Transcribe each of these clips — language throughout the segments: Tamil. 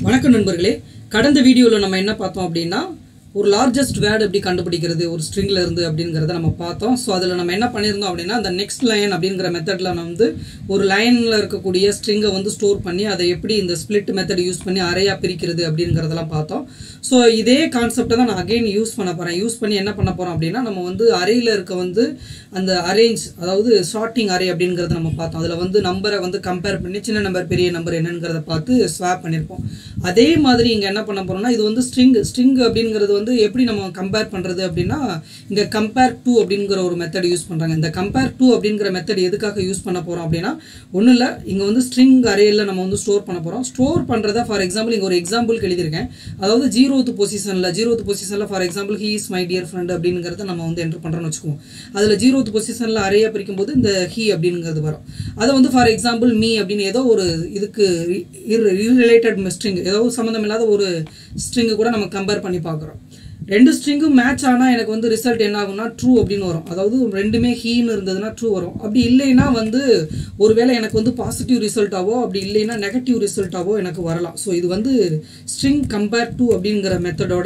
வணக்கம் நண்பர்களே கடந்த வீடியோவில் நம்ம என்ன பார்த்தோம் அப்படின்னா ஒரு லார்ஜஸ்ட் வேர்டு எப்படி கண்டுபிடிக்கிறது ஒரு ஸ்ட்ரிங்ல இருந்து அப்படிங்கிறத நம்ம பார்த்தோம் ஸோ அதில் நம்ம என்ன பண்ணியிருந்தோம் அப்படின்னா அந்த நெக்ஸ்ட் லைன் அப்படிங்கிற மெத்தடில் நம்ம வந்து ஒரு லைனில் இருக்கக்கூடிய ஸ்ட்ரிங்கை வந்து ஸ்டோர் பண்ணி அதை எப்படி இந்த ஸ்பிளிட் மெத்தட் யூஸ் பண்ணி அறையாக பிரிக்கிறது அப்படிங்கிறதெல்லாம் பார்த்தோம் ஸோ இதே கான்செப்டை தான் நான் அகைன் யூஸ் பண்ண போகிறேன் யூஸ் பண்ணி என்ன பண்ண போகிறோம் அப்படின்னா நம்ம வந்து அறையில் இருக்க வந்து அந்த அரேஞ்ச் அதாவது ஷார்ட்டிங் அரே அப்படிங்கிறத நம்ம பார்த்தோம் அதில் வந்து நம்பரை வந்து கம்பேர் பண்ணி சின்ன நம்பர் பெரிய நம்பர் என்னங்கிறத பார்த்து ஸ்வாப் பண்ணியிருப்போம் அதே மாதிரி இங்கே என்ன பண்ண போகிறோம்னா இது வந்து ஸ்ட்ரிங் ஸ்ட்ரிங் அப்படிங்கிறது வந்து எப்படி நம்ம கம்பேர் பண்ணுறது அப்படின்னா இங்கே கம்பேர் டூ அப்படிங்கிற ஒரு மெத்தட் யூஸ் பண்ணுறாங்க இந்த கம்பேர் டூ அப்படிங்கிற மெத்தட் எதுக்காக யூஸ் பண்ண போகிறோம் அப்படின்னா ஒன்றும் இல்லை இங்கே வந்து ஸ்ட்ரிங் அரேயில் நம்ம வந்து ஸ்டோர் பண்ண போகிறோம் ஸ்டோர் பண்ணுறத ஃபார் எக்ஸாம்பிள் இங்கே ஒரு எக்ஸாம்பிளுக்கு எழுதியிருக்கேன் அதாவது ஜீரோத்து பொசிஷனில் ஜீரோத்து பொசிஷனில் for example he is my dear friend அப்படிங்கிறத நம்ம வந்து என்டர் பண்ணுறோன்னு வச்சுக்குவோம் அதில் ஜீரோத்து பொசிஷனில் அறையாக பிரிக்கும் போது இந்த ஹீ அப்படிங்கிறது வரும் அதை வந்து ஃபார் எக்ஸாம்பிள் மீ அப்படின்னு ஏதோ ஒரு இதுக்கு ரிலேட்டட் ஸ்ட்ரிங் ஏதோ சம்மந்தம் இல்லாத ஒரு ஸ்ட்ரிங்கு கூட நம்ம கம்பேர் பண்ணி பார்க்குறோம் ரெண்டு ஸ்ட்ரிங்கும் மேட்ச் ஆனால் எனக்கு வந்து ரிசல்ட் என்ன ஆகும்னா ட்ரூ அப்படின்னு வரும் அதாவது ரெண்டுமே ஹீன்னு இருந்ததுன்னா ட்ரூ வரும் அப்படி இல்லைன்னா வந்து ஒருவேளை எனக்கு வந்து பாசிட்டிவ் ரிசல்ட்டாவோ அப்படி இல்லைன்னா நெகட்டிவ் ரிசல்ட்டாவோ எனக்கு வரலாம் ஸோ இது வந்து ஸ்ட்ரிங் கம்பேர் டு அப்படிங்கிற மெத்தடோட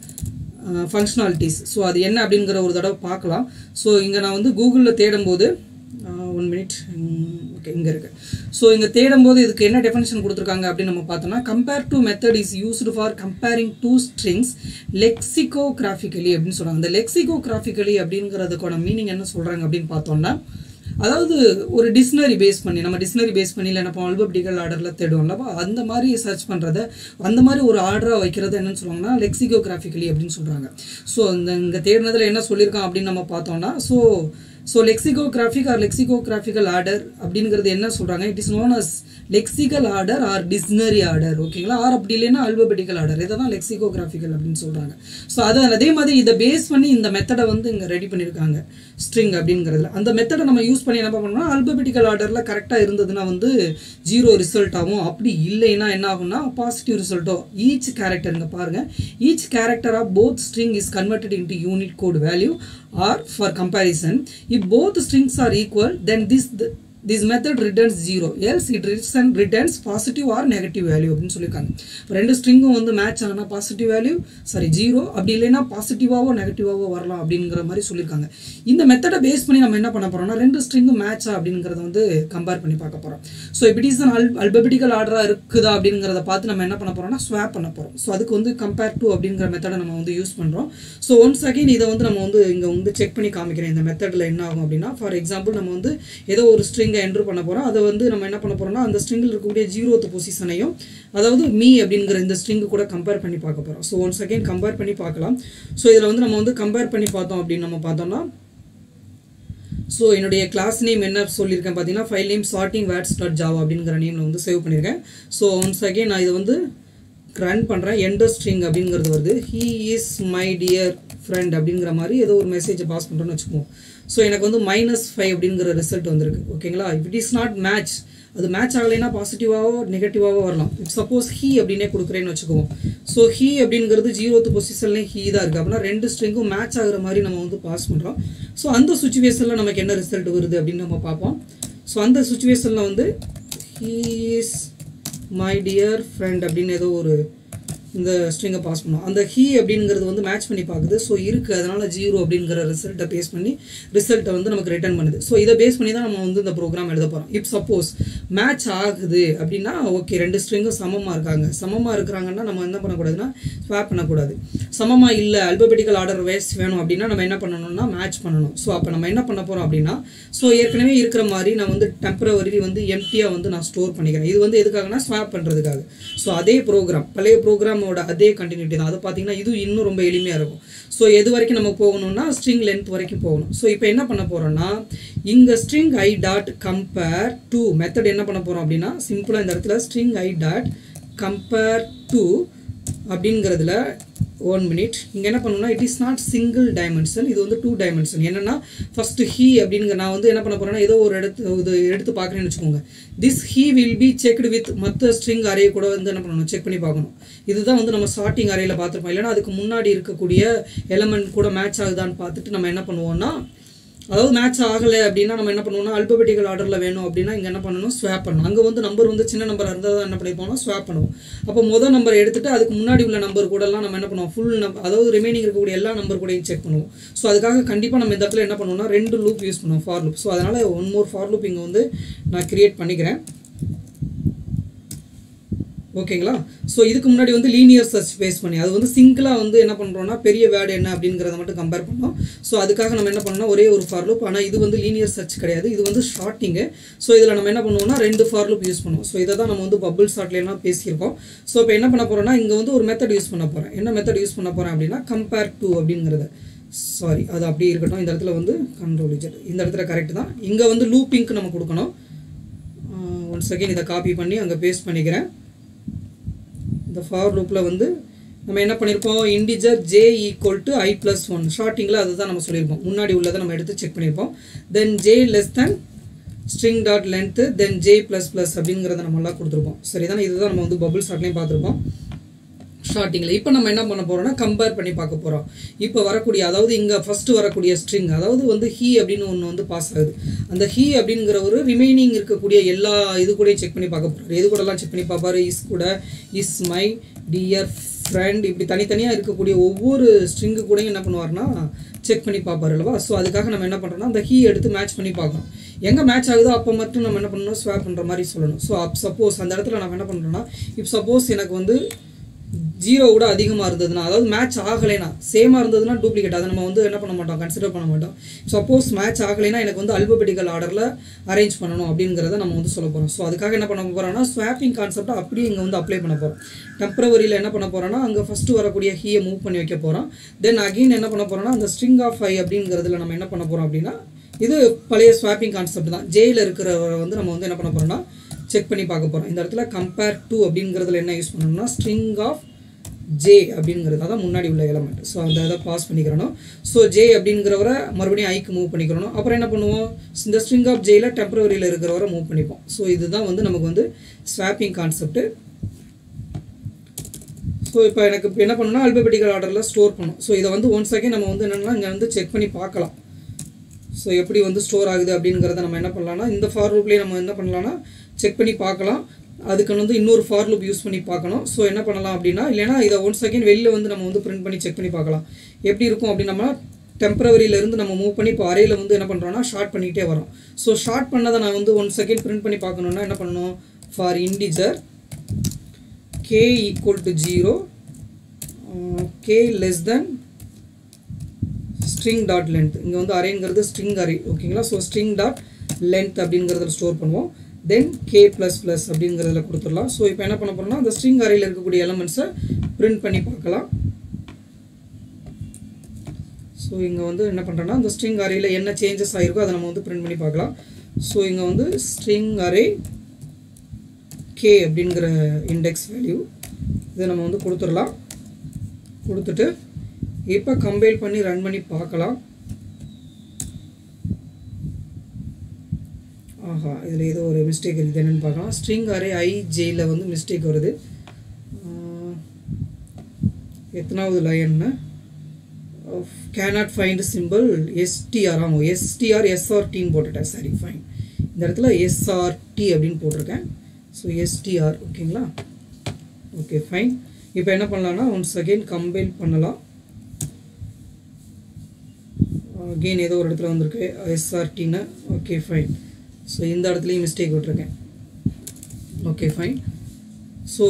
ஃபங்க்ஷனாலிட்டிஸ் ஸோ அது என்ன அப்படிங்கிற ஒரு தடவை பார்க்கலாம் ஸோ இங்கே நான் வந்து கூகுளில் தேடும்போது ஒன் மினிட் ஓகே இங்கே இருக்கு ஸோ இங்கே தேடும்போது இதுக்கு என்ன டெஃபினேஷன் கொடுத்துருக்காங்க அப்படின்னு நம்ம பார்த்தோம்னா compare to method is used for comparing two strings lexicographically அப்படின்னு சொல்கிறாங்க இந்த லெக்சிகோகிராஃபிக்கலி அப்படிங்கிறதுக்கான மீனிங் என்ன சொல்கிறாங்க அப்படின்னு பார்த்தோம்னா அதாவது ஒரு டிக்ஷனரி பேஸ் பண்ணி நம்ம டிக்ஷனரி பேஸ் பண்ணி இல்லை நம்ம அல்பப்டிக்கல் ஆர்டரில் தேடுவோம்லப்பா அந்த மாதிரி சர்ச் பண்ணுறத அந்த மாதிரி ஒரு ஆர்டராக வைக்கிறது என்னன்னு சொல்லுவாங்கன்னா லெக்சிகோகிராஃபிக்கலி அப்படின்னு சொல்கிறாங்க ஸோ இந்த இங்கே தேடினதில் என்ன சொல்லியிருக்கான் அப்படின்னு நம்ம பார்த்தோம்னா so so lexicographic or lexicographical order அப்படிங்கிறது என்ன சொல்கிறாங்க it is known as lexical order or dictionary order ஓகேங்களா ஆர் அப்படி இல்லைன்னா அல்பபெட்டிக்கல் ஆர்டர் இதை தான் லெக்சிகோகிராஃபிக்கல் அப்படின்னு சொல்கிறாங்க ஸோ அதை அதே மாதிரி இதை பேஸ் பண்ணி இந்த மெத்தடை வந்து இங்கே ரெடி பண்ணியிருக்காங்க ஸ்ட்ரிங் அப்படிங்கிறதுல அந்த மெத்தடை நம்ம யூஸ் பண்ணி என்ன பண்ணோம்னா அல்பபெட்டிக்கல் ஆர்டரில் கரெக்டாக இருந்ததுன்னா வந்து ஜீரோ ரிசல்ட் ஆகும் அப்படி இல்லைன்னா என்ன ஆகும்னா பாசிட்டிவ் ரிசல்ட்டோ ஈச் கேரக்டருங்க பாருங்கள் each character of both string is converted into unit code value or for comparison if both strings are equal then this this method returns zero else it return, returns positive or negative value அப்படின்னு சொல்லியிருக்காங்க ரெண்டு ஸ்ட்ரிங்கும் வந்து மேட்ச் ஆனால் பாசிட்டிவ் வேல்யூ சாரி ஜீரோ அப்படி இல்லைன்னா பாசிட்டிவாவோ நெகட்டிவாவோ வரலாம் அப்படிங்கிற மாதிரி சொல்லியிருக்காங்க இந்த மெத்தடை பேஸ் பண்ணி நம்ம என்ன பண்ண போறோம்னா ரெண்டு ஸ்ட்ரிங்கும் மேட்சா அப்படிங்கிறத வந்து கம்பேர் பண்ணி பார்க்க போறோம் ஸோ இப்படி இஸ் அல் அல்பபெட்டிக்கல் ஆர்டராக இருக்குதா அப்படிங்கிறத பார்த்து நம்ம என்ன பண்ண போறோம்னா ஸ்வாப் பண்ண போறோம் ஸோ அதுக்கு வந்து கம்பேர் டு அப்படிங்கிற மெத்தடை நம்ம வந்து யூஸ் பண்ணுறோம் ஸோ ஒன்ஸ் அகைன் இதை வந்து நம்ம வந்து இங்கே வந்து செக் பண்ணி காமிக்கிறேன் இந்த மெத்தடில் என்ன ஆகும் அப்படின்னா ஃபார் எக்ஸாம்பிள் நம்ம வந்து ஏதோ ஒரு ஸ்ட்ரிங்கை என்ட்ரு பண்ண போகிறோம் அதை வந்து நம்ம என்ன பண்ண போகிறோம்னா அந்த ஸ்ட்ரிங்கில் இருக்கக்கூடிய ஜீரோத்து பொசிஷனையும் அதாவது மீ அப்படிங்கிற இந்த ஸ்ட்ரிங்கு கூட கம்பேர் பண்ணி பார்க்க போகிறோம் ஸோ ஒன்ஸ் அகைன் கம்பேர் பண்ணி பார்க்கலாம் ஸோ இதில் வந்து நம்ம வந்து கம்பேர் பண்ணி பார்த்தோம் அப்படின்னு நம்ம பார்த்தோம்னா ஸோ என்னுடைய கிளாஸ் நேம் என்ன சொல்லியிருக்கேன் பார்த்தீங்கன்னா file name sorting words dot Java அப்படிங்கிற நேமில் வந்து சேவ் பண்ணியிருக்கேன் ஸோ ஒன்ஸ் அகைன் நான் இது வந்து ரன் பண்ணுறேன் எண்டர் ஸ்ட்ரிங் அப்படிங்கிறது வருது he is my dear friend அப்படிங்கிற மாதிரி ஏதோ ஒரு மெசேஜை பாஸ் பண்ணுறோன்னு வச்சுக்குவோம் ஸோ எனக்கு வந்து மைனஸ் ஃபைவ் அப்படிங்கிற ரிசல்ட் வந்திருக்கு ஓகேங்களா if it is not match அது மேட்ச் ஆகலைன்னா பாசிட்டிவாவோ நெகட்டிவாவோ வரலாம் இப் சப்போஸ் ஹீ அப்படின்னே கொடுக்குறேன்னு வச்சுக்குவோம் ஸோ ஹீ அப்படிங்கிறது ஜீரோத்து பொசிஷன்லேயும் ஹீ தான் இருக்குது அப்படின்னா ரெண்டு ஸ்ட்ரிங்கும் மேட்ச் ஆகுற மாதிரி நம்ம வந்து பாஸ் பண்ணுறோம் ஸோ அந்த சுச்சுவேஷனில் நமக்கு என்ன ரிசல்ட் வருது அப்படின்னு நம்ம பார்ப்போம் ஸோ அந்த சுச்சுவேஷனில் வந்து he is my dear friend அப்படின்னு ஏதோ ஒரு இந்த ஸ்ட்ரிங்கை பாஸ் பண்ணுவோம் அந்த ஹீ அப்படிங்கிறது வந்து மேட்ச் பண்ணி பார்க்குது ஸோ இருக்குது அதனால் ஜீரோ அப்படிங்கிற ரிசல்ட்டை பேஸ் பண்ணி ரிசல்ட்டை வந்து நமக்கு ரிட்டர்ன் பண்ணுது ஸோ இதை பேஸ் பண்ணி தான் நம்ம வந்து இந்த ப்ரோக்ராம் எழுத போகிறோம் இப் சப்போஸ் மேட்ச் ஆகுது அப்படின்னா ஓகே ரெண்டு ஸ்ட்ரிங்கும் சமமாக இருக்காங்க சமமாக இருக்கிறாங்கன்னா நம்ம என்ன பண்ணக்கூடாதுன்னா ஸ்வாப் பண்ணக்கூடாது சமமாக இல்லை அல்பபெட்டிக்கல் ஆர்டர் வேஸ் வேணும் அப்படின்னா நம்ம என்ன பண்ணணும்னா மேட்ச் பண்ணணும் ஸோ அப்போ நம்ம என்ன பண்ண போகிறோம் அப்படின்னா ஸோ ஏற்கனவே இருக்கிற மாதிரி நான் வந்து டெம்பரவரி வந்து எம்டியாக வந்து நான் ஸ்டோர் பண்ணிக்கிறேன் இது வந்து எதுக்காகனா ஸ்வாப் பண்ணுறதுக்காக ஸோ அதே ப்ரோக்ராம் பழைய ப்ரோக்ராம் நம்மளோட அதே கண்டினியூட்டி தான் அது பார்த்தீங்கன்னா இது இன்னும் ரொம்ப எளிமையாக இருக்கும் ஸோ எது வரைக்கும் நம்ம போகணும்னா ஸ்ட்ரிங் லென்த் வரைக்கும் போகணும் ஸோ இப்போ என்ன பண்ண போகிறோம்னா இங்கே string I dot compare to method என்ன பண்ண போகிறோம் அப்படின்னா சிம்பிளாக இந்த இடத்துல string I dot compare to அப்படிங்கிறதுல ஒன் மினிட் இங்கே என்ன பண்ணணும்னா it is not single dimension இது வந்து டூ டைமென்ஷன் என்னன்னா ஃபர்ஸ்ட் ஹீ அப்படிங்கிற நான் வந்து என்ன பண்ண போறேன்னா ஏதோ ஒரு இடத்து இது எடுத்து பார்க்குறேன்னு வச்சுக்கோங்க this he will be checked with மற்ற ஸ்ட்ரிங் அரே கூட வந்து என்ன பண்ணணும் செக் பண்ணி பார்க்கணும் இதுதான் வந்து நம்ம ஸ்டார்டிங் அரேல பார்த்துருப்போம் இல்லைன்னா அதுக்கு முன்னாடி இருக்கக்கூடிய எலமெண்ட் கூட மேட்ச் ஆகுதான்னு பார்த்துட்டு நம்ம என்ன பண்ணுவோம்னா அதாவது மேட்ச் ஆகலை அப்படின்னா நம்ம என்ன பண்ணுவோம்னா அல்பபெட்டிக்கல் ஆர்டரில் வேணும் அப்படின்னா இங்கே என்ன பண்ணணும் ஸ்வாப் பண்ணணும் அங்கே வந்து நம்பர் வந்து சின்ன நம்பர் இருந்தால் தான் என்ன பண்ணிப்போம்னா ஸ்வாப் பண்ணுவோம் அப்போ மொதல் நம்பர் எடுத்துட்டு அதுக்கு முன்னாடி உள்ள நம்பர் கூடலாம் நம்ம என்ன பண்ணுவோம் ஃபுல் நம்பர் அதாவது ரிமைனிங் இருக்கக்கூடிய எல்லா நம்பர் கூடயும் செக் பண்ணுவோம் ஸோ அதுக்காக கண்டிப்பாக நம்ம இந்த இடத்துல என்ன பண்ணுவோம்னா ரெண்டு லூப் யூஸ் பண்ணுவோம் ஃபார் லூப் ஸோ அதனால் ஒன் மோர் ஃபார் லூப் இங்கே வந்து நான் கிரியேட் பண்ணிக்கிறேன் ஓகேங்களா ஸோ இதுக்கு முன்னாடி வந்து லீனியர் சர்ச் பேஸ் பண்ணி அது வந்து சிங்கிளாக வந்து என்ன பண்ணுறோம்னா பெரிய வேர்டு என்ன அப்படிங்கிறத மட்டும் கம்பேர் பண்ணோம் ஸோ அதுக்காக நம்ம என்ன பண்ணோம்னா ஒரே ஒரு ஃபார் லூப் ஆனால் இது வந்து லீனியர் சர்ச் கிடையாது இது வந்து ஷார்ட்டிங்கு ஸோ இதில் நம்ம என்ன பண்ணுவோம்னா ரெண்டு ஃபார் லூப் யூஸ் பண்ணுவோம் ஸோ இதை தான் நம்ம வந்து பபுள் ஷார்ட்லாம் பேசியிருக்கோம் ஸோ இப்போ என்ன பண்ண போகிறோம்னா இங்கே வந்து ஒரு மெத்தட் யூஸ் பண்ண போகிறேன் என்ன மெத்தட் யூஸ் பண்ண போகிறேன் அப்படின்னா கம்பேர் டு அப்படிங்கிறத சாரி அது அப்படியே இருக்கட்டும் இந்த இடத்துல வந்து கண்ட்ரோல் இஜெட் இந்த இடத்துல கரெக்ட் தான் இங்கே வந்து லூப்பிங்க்கு நம்ம கொடுக்கணும் ஒன் செகண்ட் இதை காப்பி பண்ணி அங்கே பேஸ்ட் பண்ணிக்கிறேன் இந்த ஃபார் லூப்பில் வந்து நம்ம என்ன பண்ணியிருப்போம் integer J equal to I plus one ஷார்ட்டிங்கில் அதுதான் நம்ம சொல்லியிருப்போம் முன்னாடி உள்ளதை நம்ம எடுத்து செக் பண்ணியிருப்போம் then J less than string dot length then J plus plus அப்படிங்கிறத நம்ம எல்லாம் கொடுத்துருப்போம் சரிதானே இதுதான் நம்ம வந்து பபுள் ஷார்ட்லேயும் பார்த்துருப்போம் ஸ்டார்டிங்கில் இப்போ நம்ம என்ன பண்ண போகிறோம்னா கம்பேர் பண்ணி பார்க்க போகிறோம் இப்போ வரக்கூடிய அதாவது இங்கே ஃபஸ்ட்டு வரக்கூடிய ஸ்ட்ரிங் அதாவது வந்து ஹீ அப்படின்னு ஒன்று வந்து பாஸ் ஆகுது அந்த ஹீ அப்படிங்கிற ஒரு ரிமைனிங் இருக்கக்கூடிய எல்லா இது கூட செக் பண்ணி பார்க்க போகிறாரு எது கூடலாம் செக் பண்ணி பார்ப்பாரு இஸ் கூட இஸ் மை டியர் ஃப்ரெண்ட் இப்படி தனித்தனியாக இருக்கக்கூடிய ஒவ்வொரு ஸ்ட்ரிங்கு கூடயும் என்ன பண்ணுவார்னா செக் பண்ணி பார்ப்பாரு அல்லவா ஸோ அதுக்காக நம்ம என்ன பண்ணுறோம்னா அந்த ஹீ எடுத்து மேட்ச் பண்ணி பார்க்கணும் எங்கே மேட்ச் ஆகுதோ அப்போ மட்டும் நம்ம என்ன பண்ணணும் ஸ்வாப் பண்ணுற மாதிரி சொல்லணும் ஸோ அப் சப்போஸ் அந்த இடத்துல நம்ம என்ன பண்ணுறோம்னா இப்போ சப்போஸ் எனக்கு வந்து ஜீரோ விட அதிகமாக இருந்ததுன்னா அதாவது மேட்ச் ஆகலைனா சேமாக இருந்ததுன்னா டூப்ளிகேட் அதை நம்ம வந்து என்ன பண்ண மாட்டோம் கன்சிடர் பண்ண மாட்டோம் சப்போஸ் மேட்ச் ஆகலைனா எனக்கு வந்து அல்பபெட்டிக்கல் ஆர்டரில் அரேஞ்ச் பண்ணணும் அப்படிங்கிறத நம்ம வந்து சொல்ல போகிறோம் ஸோ அதுக்காக என்ன பண்ண போகிறோம்னா ஸ்வாப்பிங் கான்செப்டை அப்படியே இங்கே வந்து அப்ளை பண்ண போகிறோம் டெம்பரவரியில் என்ன பண்ண போகிறோம்னா அங்கே ஃபஸ்ட்டு வரக்கூடிய ஹீயை மூவ் பண்ணி வைக்க போகிறோம் தென் அகெயின் என்ன பண்ண போகிறோம்னா அந்த ஸ்ட்ரிங் ஆஃப் ஐ அப்படிங்கிறதுல நம்ம என்ன பண்ண போகிறோம் அப்படின்னா இது பழைய ஸ்வாப்பிங் கான்செப்ட் தான் ஜெயில் இருக்கிறவரை வந்து நம்ம வந்து என்ன பண்ண போகிறோம்னா செக் பண்ணி பார்க்க போகிறோம் இந்த இடத்துல கம்பேர் டு அப்படிங்கிறதுல என்ன யூஸ் பண்ணணும்னா ஸ்ட்ரிங் ஆஃப் ஜே அப்படிங்கிறது அதான் முன்னாடி உள்ள எலமெண்ட் ஸோ அந்த இதை பாஸ் பண்ணிக்கிறணும் ஸோ ஜே அப்படிங்கிறவரை மறுபடியும் ஐக்கு மூவ் பண்ணிக்கிறணும் அப்புறம் என்ன பண்ணுவோம் இந்த ஸ்ட்ரிங் ஆஃப் ஜேயில் டெம்பரவரியில் இருக்கிறவரை மூவ் பண்ணிப்போம் ஸோ இதுதான் வந்து நமக்கு வந்து ஸ்வாப்பிங் கான்செப்ட்டு ஸோ இப்போ எனக்கு இப்போ என்ன பண்ணணும்னா அல்பபெட்டிக்கல் ஆர்டரில் ஸ்டோர் பண்ணும் ஸோ இதை வந்து ஒன் செகண்ட் நம்ம வந்து என்னென்னா இங்கே வந்து செக் பண்ணி பார்க்கலாம் ஸோ எப்படி வந்து ஸ்டோர் ஆகுது அப்படிங்கிறத நம்ம என்ன பண்ணலாம்னா இந்த ஃபார் லூப்லேயே நம்ம என்ன பண்ணலாம்னா செக் பண்ணி பார்க்கலாம் அதுக்கு வந்து இன்னொரு ஃபார் லூப் யூஸ் பண்ணி பார்க்கணும் ஸோ என்ன பண்ணலாம் அப்படின்னா இல்லைனா இதை ஒன் செகண்ட் வெளியில் வந்து நம்ம வந்து பிரிண்ட் பண்ணி செக் பண்ணி பார்க்கலாம் எப்படி இருக்கும் அப்படின்னா டெம்பரவரியிலேருந்து நம்ம மூவ் பண்ணி இப்போ அறையில் வந்து என்ன பண்ணுறோம்னா ஷார்ட் பண்ணிக்கிட்டே வரோம் ஸோ ஷார்ட் பண்ணதை நான் வந்து ஒன் செகண்ட் பிரிண்ட் பண்ணி பார்க்கணுன்னா என்ன பண்ணணும் for integer K equal to zero K less than string dot length இங்கே வந்து அரேங்கிறது ஸ்ட்ரிங் அரே ஓகேங்களா ஸோ ஸ்ட்ரிங் டாட் லென்த் அப்படிங்கிறதுல ஸ்டோர் பண்ணுவோம் தென் கே ப்ளஸ் ப்ளஸ் அப்படிங்கிறதுல கொடுத்துடலாம் ஸோ இப்போ என்ன பண்ண போகிறோம்னா அந்த ஸ்ட்ரிங் அறையில் இருக்கக்கூடிய எலமெண்ட்ஸை பிரிண்ட் பண்ணி பார்க்கலாம் ஸோ இங்கே வந்து என்ன பண்ணுறோன்னா அந்த ஸ்ட்ரிங் அறையில் என்ன சேஞ்சஸ் ஆகிருக்கோ அதை நம்ம வந்து பிரிண்ட் பண்ணி பார்க்கலாம் ஸோ இங்கே வந்து ஸ்ட்ரிங் அரே கே அப்படிங்கிற இண்டெக்ஸ் வேல்யூ இதை நம்ம வந்து கொடுத்துடலாம் கொடுத்துட்டு இப்போ கம்பைல் பண்ணி ரன் பண்ணி பார்க்கலாம் ஆஹா இதில் ஏதோ ஒரு மிஸ்டேக் இருக்குது என்னென்னு பார்க்கலாம் ஸ்ட்ரிங் அரே ஐ ஜேயில் வந்து மிஸ்டேக் வருது எத்தனாவது லைன்னு கேனாட் ஃபைண்ட் சிம்பிள் எஸ்டிஆர் ஆமாம் எஸ்டிஆர் எஸ்ஆர்டின்னு போட்டுட்டேன் சரி ஃபைன் இந்த இடத்துல எஸ்ஆர்டி அப்படின்னு போட்டிருக்கேன் ஸோ எஸ்டிஆர் ஓகேங்களா ஓகே ஃபைன் இப்போ என்ன பண்ணலாம்னா ஒன்ஸ் அகெயின் கம்பைல் பண்ணலாம் அகெயின் ஏதோ ஒரு இடத்துல வந்திருக்கு எஸ்ஆர்டின்னு ஓகே ஃபைன் ஸோ இந்த இடத்துலையும் மிஸ்டேக் விட்ருக்கேன் ஓகே ஃபைன் ஸோ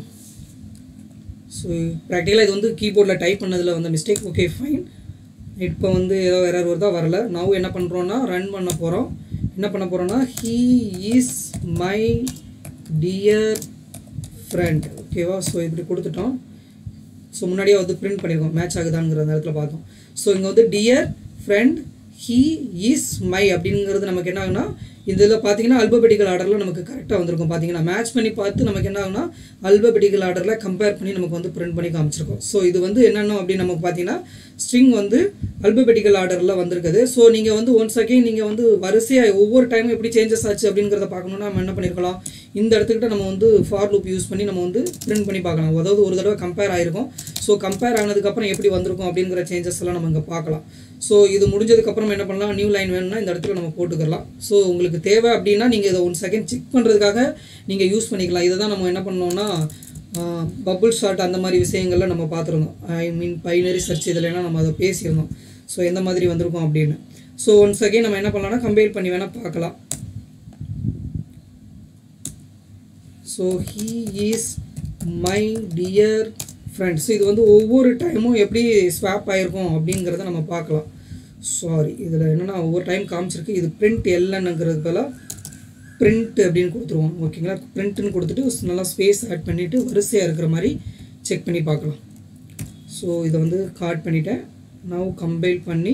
ஸோ ப்ராக்டிக்கலாக இது வந்து கீபோர்டில் டைப் பண்ணதில் வந்த மிஸ்டேக் ஓகே ஃபைன் இப்போ வந்து ஏதோ எரர் வருதா வரல நவ் என்ன பண்ணுறோன்னா ரன் பண்ண போகிறோம் என்ன பண்ண போகிறோன்னா he is my dear friend ஓகேவா ஸோ இப்படி கொடுத்துட்டோம் ஸோ முன்னாடியே வந்து பிரிண்ட் பண்ணியிருக்கோம் மேட்ச் ஆகுதாங்கிற அந்த இடத்துல பார்த்தோம் ஸோ இங்கே வந்து dear friend he is my அப்படிங்கிறது நமக்கு என்ன ஆகுனா இதில் பார்த்தீங்கன்னா அல்பபெட்டிக்கல் ஆர்டரில் நமக்கு கரெக்டாக வந்திருக்கும் பார்த்தீங்கன்னா மேட்ச் பண்ணி பார்த்து நமக்கு என்ன ஆகுனா அல்பபெட்டிக்கல் ஆர்டரில் கம்பேர் பண்ணி நமக்கு வந்து பிரிண்ட் பண்ணி காமிச்சிருக்கோம் ஸோ இது வந்து என்னென்ன அப்படின்னு நமக்கு பார்த்தீங்கன்னா ஸ்ட்ரிங் வந்து அல்பபெட்டிக்கல் ஆர்டரில் வந்திருக்குது ஸோ நீங்கள் வந்து ஒன்ஸ் அகெயின் நீங்கள் வந்து வரிசையாக ஒவ்வொரு டைமும் எப்படி சேஞ்சஸ் ஆச்சு அப்படிங்கிறத பார்க்கணுன்னா நம்ம என்ன பண்ணியிருக்கலாம் இந்த இடத்துக்கிட்ட நம்ம வந்து ஃபார் லூப் யூஸ் பண்ணி நம்ம வந்து பிரிண்ட் பண்ணி பார்க்கலாம் அதாவது ஒரு தடவை கம்பேர் ஆயிருக்கும் ஸோ கம்பேர் ஆனதுக்கப்புறம் எப்படி வந்திருக்கும் அப்படிங்கிற சேஞ்சஸ் எல்லாம் நம்ம இங்கே பார்க்கலாம் ஸோ இது முடிஞ்சதுக்கப்புறம் என்ன பண்ணலாம் நியூ லைன் வேணும்னா இந்த இடத்துல நம்ம போட்டுக்கலாம் ஸோ உங்களுக்கு தேவை அப்படின்னா நீங்கள் இதை ஒன் செகண்ட் செக் பண்ணுறதுக்காக நீங்கள் யூஸ் பண்ணிக்கலாம் இதை தான் நம்ம என்ன பண்ணோம்னா பபுள் ஷாட் அந்த மாதிரி விஷயங்கள்ல நம்ம பார்த்துருந்தோம் ஐ மீன் பைனரி சர்ச் இதிலலாம் நம்ம அதை பேசியிருந்தோம் ஸோ எந்த மாதிரி வந்திருக்கும் அப்படின்னு ஸோ ஒன்ஸ் அகைன் நம்ம என்ன பண்ணலாம்னா கம்பேர் பண்ணி வேணால் பார்க்கலாம் so he is my dear friends இது வந்து ஒவ்வொரு டைமும் எப்படி ஸ்வாப் ஆகிருக்கும் அப்படிங்கிறத நம்ம பார்க்கலாம் சாரி இதில் என்னென்னா ஒவ்வொரு டைம் காமிச்சிருக்கு இது பிரிண்ட் எல்லுங்கிறது பதிலாக பிரிண்ட் அப்படின்னு கொடுத்துருவோம் ஓகேங்களா பிரிண்ட்னு கொடுத்துட்டு நல்லா ஸ்பேஸ் ஆட் பண்ணிவிட்டு வரிசையாக இருக்கிற மாதிரி செக் பண்ணி பார்க்கலாம் ஸோ இதை வந்து காட் பண்ணிட்டேன் நவ் கம்பைல் பண்ணி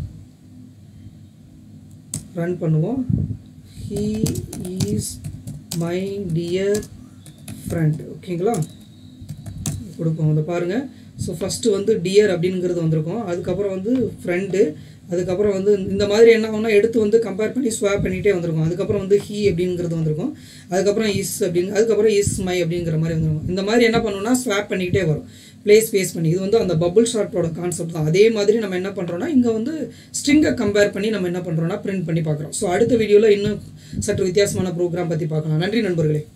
ரன் பண்ணுவோம் he is my dear friend ஓகேங்களா கொடுப்போம் அதை பாருங்கள் ஸோ ஃபஸ்ட்டு வந்து டியர் அப்படிங்கிறது வந்திருக்கும் அதுக்கப்புறம் வந்து ஃப்ரெண்டு அதுக்கப்புறம் வந்து இந்த மாதிரி என்ன ஆகும்னா எடுத்து வந்து கம்பேர் பண்ணி ஸ்வாப் பண்ணிகிட்டே வந்திருக்கும் அதுக்கப்புறம் வந்து ஹீ அப்படிங்கிறது வந்திருக்கும் அதுக்கப்புறம் இஸ் அப்படிங்க அதுக்கப்புறம் இஸ் மை அப்படிங்கிற மாதிரி வந்துருக்கும் இந்த மாதிரி என்ன பண்ணணும்னா ஸ்வாப் பண்ணிக்கிட்டே வரும் ப்ளேஸ் பேஸ் பண்ணி இது வந்து அந்த பபுள் ஷார்ட்டோட கான்செப்ட் தான் அதே மாதிரி நம்ம என்ன பண்ணுறோம்னா இங்கே வந்து ஸ்ட்ரிங்கை கம்பேர் பண்ணி நம்ம என்ன பண்ணுறோம்னா பிரிண்ட் பண்ணி பார்க்குறோம் ஸோ அடுத்த வீடியோவில் இன்னும் சற்று வித்தியாசமான ப்ரோக்ராம் பற்றி பார்க்கலாம் நன்றி நண்பர்களே